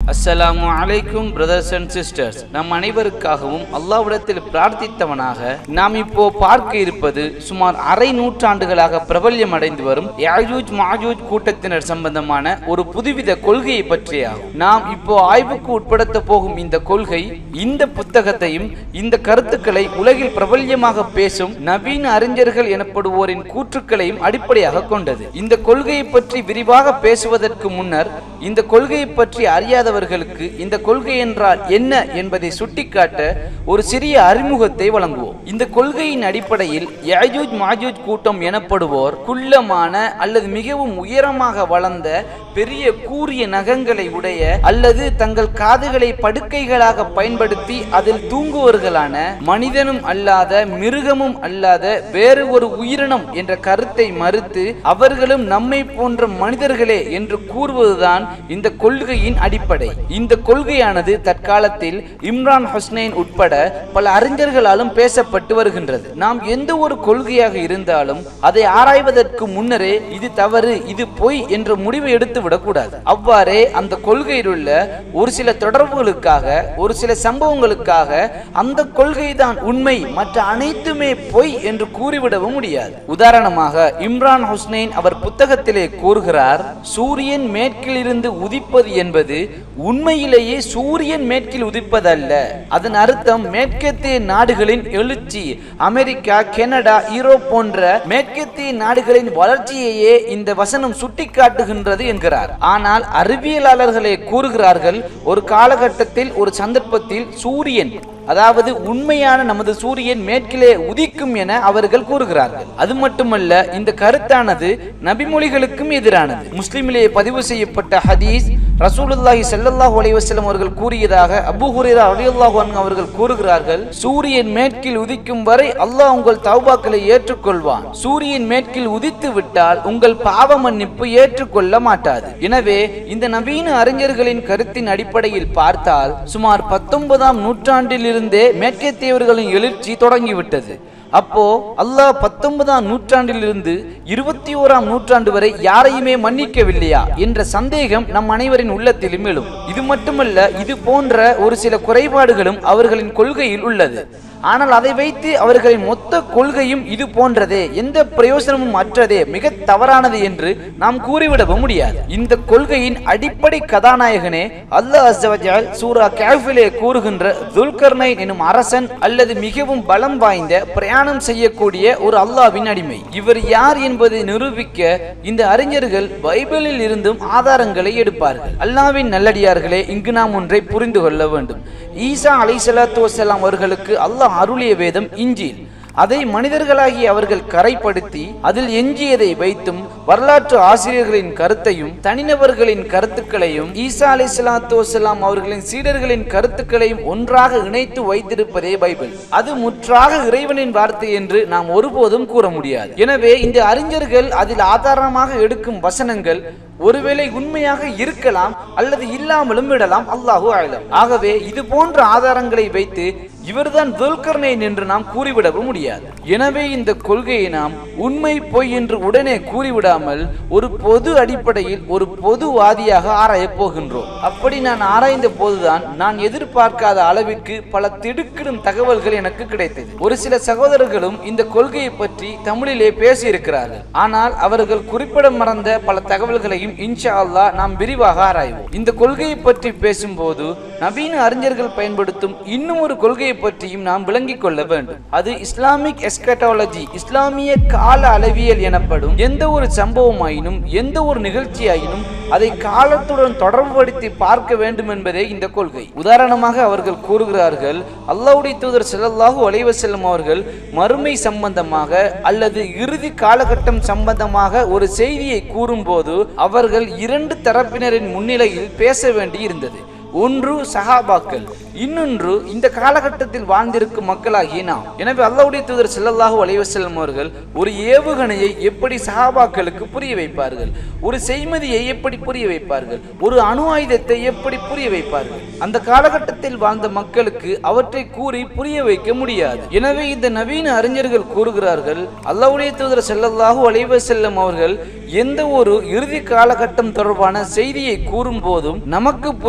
அஸ்ஸலாமு அலைக்கும் brothers and sisters நம் அனைவருக்காகவும் அல்லாஹ்விடத்தில் பிரார்த்தித்தவனாக நாம் இப்போ பார்க்க இருப்பது சுமார் அரை நூற்றாண்டுகளாக பிரபல்யம் அடைந்து வரும் யாஜூஜ் மாஜூஜ் கூட்டத்தினர் சம்பந்தமான ஒரு புதுவித கொள்கையை பற்றியாகும் நாம் இப்போ ஆய்வுக்கு உட்படுத்த போகும் இந்த கொள்கை இந்த புத்தகத்தையும் இந்த கருத்துக்களை உலகில் பிரபல்யமாக பேசும் நவீன அறிஞர்கள் எனப்படுவோரின் கூற்றுக்களையும் அடிப்படையாக கொண்டது இந்த கொள்கையை பற்றி விரிவாக பேசுவதற்கு முன்னர் இந்த கொள்கையை பற்றி அறியாதவர்களுக்கு இந்த கொள்கை என்றால் என்ன என்பதை சுட்டிக்காட்ட ஒரு சிறிய அறிமுகத்தை வழங்குவோம் இந்த கொள்கையின் அடிப்படையில் யாஜூஜ் மாஜூஜ் கூட்டம் எனப்படுவோர் குள்ளமான அல்லது மிகவும் உயரமாக வளர்ந்த பெரிய கூரிய நகங்களை உடைய அல்லது தங்கள் காதுகளை படுக்கைகளாக பயன்படுத்தி அதில் தூங்குவர்களான மனிதனும் அல்லாத மிருகமும் அல்லாத வேறு ஒரு உயிரினம் என்ற கருத்தை மறுத்து அவர்களும் நம்மை போன்ற மனிதர்களே என்று கூறுவதுதான் இந்த கொள்கையின் அடிப்படை இந்த கொள்கையானது தற்காலத்தில் இம்ரான் ஹுஸ்னைன் உட்பட பல அறிஞர்களாலும் பேசப்பட்டு வருகின்றது நாம் எந்த ஒரு கொள்கையாக இருந்தாலும் அதை ஆராய்வதற்கு முன்னரே இது தவறு இது பொய் என்ற முடிவை எடுத்து விடக்கூடாது அவ்வாறே அந்த கொள்கையில் உள்ள ஒரு சில தொடர்புகளுக்காக ஒரு சில சம்பவங்களுக்காக அந்த கொள்கைதான் உண்மை மற்ற அனைத்துமே பொய் என்று கூறிவிடவும் முடியாது உதாரணமாக இம்ரான் ஹுஸ்னைன் அவர் புத்தகத்திலே கூறுகிறார் சூரியன் மேற்கில் இருந்து உதிப்பது என்பது உண்மையிலேயே சூரியன் மேற்கில் உதிப்பதல்ல அதன் அர்த்தம் மேற்கத்திய நாடுகளின் எழுச்சி அமெரிக்கா கனடா ஈரோப் போன்ற மேற்கத்திய நாடுகளின் வளர்ச்சியையே இந்த வசனம் சுட்டிக்காட்டுகின்றது என்கிறார் ஆனால் அறிவியலாளர்களே கூறுகிறார்கள் ஒரு காலகட்டத்தில் ஒரு சந்தர்ப்பத்தில் சூரியன் அதாவது உண்மையான நமது சூரியன் மேற்கிலே உதிக்கும் என அவர்கள் கூறுகிறார்கள் அது மட்டுமல்ல இந்த கருத்தானது நபிமொழிகளுக்கும் எதிரானது முஸ்லிமிலே பதிவு செய்யப்பட்ட ஹதீஸ் ரசூலுல்லாஹி ஸல்லல்லாஹு அலைஹி வஸல்லம் அவர்கள் கூறியதாக அபூ ஹுரைரா ரலியல்லாஹு அன்ஹு அவர்கள் கூறுகிறார்கள் சூரியன் மேற்கில் உதிக்கும் வரை அல்லாஹ் உங்கள் தௌபாக்களை ஏற்றுக்கொள்வான் சூரியன் மேற்கில் உதித்து விட்டால் உங்கள் பாவ மன்னிப்பு ஏற்றுக்கொள்ள மாட்டாது எனவே இந்த நவீன அறிஞர்களின் கருத்தின் அடிப்படையில் பார்த்தால் சுமார் பத்தொன்பதாம் நூற்றாண்டில் இருந்தே மேற்கத்தியவர்களின் எழுச்சி தொடங்கிவிட்டது அப்போ அல்லாஹ் பத்தொன்பதாம் நூற்றாண்டிலிருந்து இருபத்தி ஓராம் நூற்றாண்டு வரை யாரையுமே மன்னிக்கவில்லையா என்ற சந்தேகம் நம் அனைவரின் உள்ளத்திலும் எழும் இது மட்டுமல்ல இது போன்ற ஒரு சில குறைபாடுகளும் அவர்களின் கொள்கையில் உள்ளது ஆனால் அதை வைத்து அவர்களின் மொத்த கொள்கையும் இது போன்றதே எந்த பிரயோசனமும் அற்றதே மிக தவறானது என்று நாம் கூறிவிடவும் முடியாது இந்த கொள்கையின் அடிப்படை கதாநாயகனே அல்லாஹ் அஸ்ஸவஜல் சூரா கேஃபிலே கூறுகின்ற துல்கர்னைன் எனும் அரசன் அல்லது மிகவும் பலம் வாய்ந்த பிரயாணம் செய்யக்கூடிய ஒரு அல்லாவின் அடிமை இவர் யார் என்பதை நிரூபிக்க இந்த அறிஞர்கள் பைபிளில் இருந்தும் ஆதாரங்களை எடுப்பார்கள் அல்லாவின் நல்லடியார்களே இங்கு நாம் ஒன்றை புரிந்து கொள்ள வேண்டும் ஈசா அலைசலாத்து வசலாம் அவர்களுக்கு அல்லாஹ் அருளிய வேதம் இஞ்சில் அதை மனிதர்களாகி அவர்கள் கரைப்படுத்தி அதில் எஞ்சியதை வைத்தும் வரலாற்று ஆசிரியர்களின் கருத்தையும் தனிநபர்களின் கருத்துக்களையும் ஈசா அலி சலாத்து வசலாம் அவர்களின் சீடர்களின் கருத்துக்களையும் ஒன்றாக இணைத்து வைத்திருப்பதே பைபிள் அது முற்றாக இறைவனின் வார்த்தை என்று நாம் ஒருபோதும் கூற முடியாது எனவே இந்த அறிஞர்கள் அதில் ஆதாரமாக எடுக்கும் வசனங்கள் ஒருவேளை உண்மையாக இருக்கலாம் அல்லது இல்லாமலும் விடலாம் அல்லாஹு ஆயிலம் ஆகவே இது போன்ற ஆதாரங்களை வைத்து இவர்தான் துல்கர்னேன் என்று நாம் கூறிவிடவும் முடியாது எனவே இந்த கொள்கையை நாம் உண்மை பொய் என்று உடனே கூறிவிடாமல் ஒரு பொது அடிப்படையில் ஒரு பொதுவாதியாக ஆராயப் போகின்றோம் அப்படி நான் ஆராய்ந்த போதுதான் நான் எதிர்பார்க்காத அளவிற்கு பல திடுக்கிடும் தகவல்கள் எனக்கு கிடைத்தது ஒரு சில சகோதரர்களும் இந்த கொள்கையை பற்றி தமிழிலே பேசியிருக்கிறார்கள் ஆனால் அவர்கள் குறிப்பிட மறந்த பல தகவல்களையும் இன்ஷா அல்லாஹ் நாம் விரிவாக ஆராய்வோம் இந்த கொள்கையை பற்றி பேசும்போது நவீன அறிஞர்கள் பயன்படுத்தும் இன்னும் ஒரு கொள்கையை பற்றியும் நாம் விளங்கிக் கொள்ள வேண்டும் அது இஸ்லாமிக் எஸ்கட்டாலஜி இஸ்லாமிய கால அளவியல் எனப்படும் எந்த ஒரு சம்பவமாயினும் எந்த ஒரு நிகழ்ச்சியாயினும் அதை காலத்துடன் தொடர்புபடுத்தி பார்க்க வேண்டும் என்பதே இந்த கொள்கை உதாரணமாக அவர்கள் கூறுகிறார்கள் அல்லாவுடைய தூதர் ஸல்லல்லாஹு அலைஹி வஸல்லம் அவர்கள் மறுமை சம்பந்தமாக அல்லது இறுதி காலகட்டம் சம்பந்தமாக ஒரு செய்தியை கூறும்போது அவர்கள் இரண்டு தரப்பினரின் முன்னிலையில் பேச வேண்டி இருந்தது ஒன்று சஹாபாக்கள் இன்னொன்று இந்த காலகட்டத்தில் வாழ்ந்திருக்கும் மக்களாகிய நாம் எனவே அல்லாவுடைய தூதர் ஸல்லல்லாஹு அலைஹி வஸல்லம் அவர்கள் ஒரு ஏவுகணையை எப்படி சஹாபாக்களுக்கு புரிய வைப்பார்கள் ஒரு செய்மதியை எப்படி புரிய வைப்பார்கள் ஒரு அணு ஆயுதத்தை எப்படி புரிய வைப்பார்கள் அந்த காலகட்டத்தில் வாழ்ந்த மக்களுக்கு அவற்றை கூறி புரிய வைக்க முடியாது எனவே இந்த நவீன அறிஞர்கள் கூறுகிறார்கள் அல்லாவுடைய தூதர் ஸல்லல்லாஹு அலைஹி வஸல்லம் அவர்கள் எந்த ஒரு இறுதி காலகட்டம் தொடர்பான செய்தியை கூறும் போதும் நமக்கு புரியும் விதமாக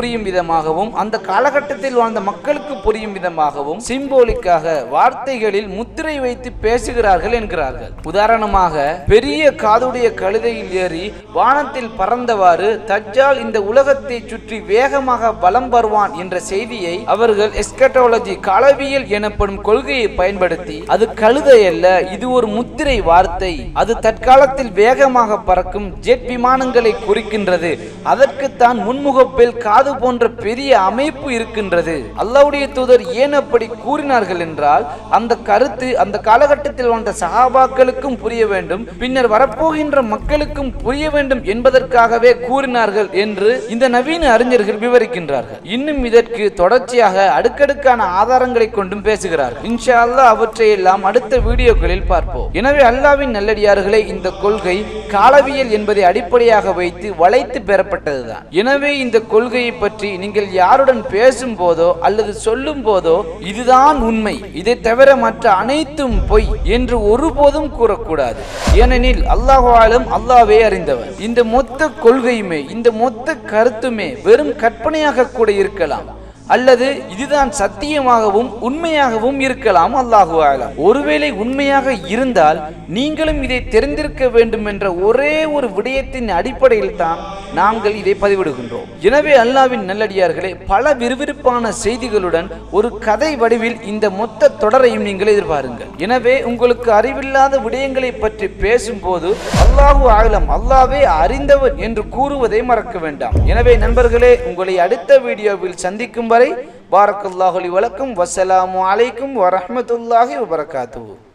விதமாகவும் அந்த காலகட்டத்தில் வாழ்ந்த மக்களுக்கு புரியும் விதமாகவும் சிம்போலிக்காக வார்த்தைகளில் முத்திரை வைத்து பேசுகிறார்கள் என்கிறார்கள் உதாரணமாக பெரிய காதுடைய கழுதையில் ஏறி வானத்தில் பறந்தவாறு தஜ்ஜால் இந்த உலகத்தை சுற்றி வேகமாக வலம் வருவான் என்ற செய்தியை அவர்கள் எஸ்கட்டாலஜி களவியல் எனப்படும் கொள்கையை பயன்படுத்தி அது கழுதை அல்ல இது ஒரு முத்திரை வார்த்தை அது தற்காலத்தில் வேகமாக பறக்கும் ஜெட் விமானங்களை குறிக்கின்றது அதற்குத்தான் முன்முகப்பில் காது போன்ற பெரிய அமைப்பு இருக்கின்றது அல்லாவுடைய தூதர் ஏன் அப்படி கூறினார்கள் என்றால் அந்த கருத்து அந்த காலகட்டத்தில் வாழ்ந்த சகாபாக்களுக்கும் புரிய வேண்டும் பின்னர் வரப்போகின்ற மக்களுக்கும் புரிய வேண்டும் என்பதற்காகவே கூறினார்கள் என்று இந்த நவீன அறிஞர்கள் விவரிக்கின்றார்கள் இன்னும் இதற்கு தொடர்ச்சியாக அடுக்கடுக்கான ஆதாரங்களை கொண்டும் பேசுகிறார்கள் இன்ஷா அல்லாஹ் அவற்றை எல்லாம் அடுத்த வீடியோக்களில் பார்ப்போம் எனவே அல்லாவின் நல்லடியார்களே இந்த கொள்கை காலவியல் என்பதை அடிப்படையாக வைத்து வளைத்து பெறப்பட்டதுதான் எனவே இந்த கொள்கையை பற்றி நீங்கள் யாருடன் பேசும் போதோ அல்லது சொல்லும் போதோ இதுதான் உண்மை இதை தவிர மற்ற அனைத்தும் பொய் என்று ஒருபோதும் கூறக்கூடாது ஏனெனில் அல்லாஹாலும் அல்லாவே அறிந்தவர் இந்த மொத்த கொள்கையுமே இந்த மொத்த கருத்துமே வெறும் கற்பனையாக கூட இருக்கலாம் அல்லது இதுதான் சத்தியமாகவும் உண்மையாகவும் இருக்கலாம் அல்லாஹு ஆலம் ஒருவேளை உண்மையாக இருந்தால் நீங்களும் இதை தெரிந்திருக்க வேண்டும் என்ற ஒரே ஒரு விடயத்தின் அடிப்படையில் தான் நாங்கள் இதை பதிவிடுகின்றோம் எனவே அல்லாவின் நல்லடியார்களே பல விறுவிறுப்பான செய்திகளுடன் ஒரு கதை வடிவில் இந்த மொத்த தொடரையும் நீங்கள் எதிர்பாருங்கள் எனவே உங்களுக்கு அறிவில்லாத விடயங்களை பற்றி பேசும்போது அல்லாஹு ஆலம் அல்லாவே அறிந்தவர் என்று கூறுவதை மறக்க வேண்டாம் எனவே நண்பர்களே உங்களை அடுத்த வீடியோவில் சந்திக்கும் வரை பாரக்கல்லாஹலி வழக்கம் வசலாமு அலைக்கும் வரஹமத்துல்லாஹி வபரகாத்து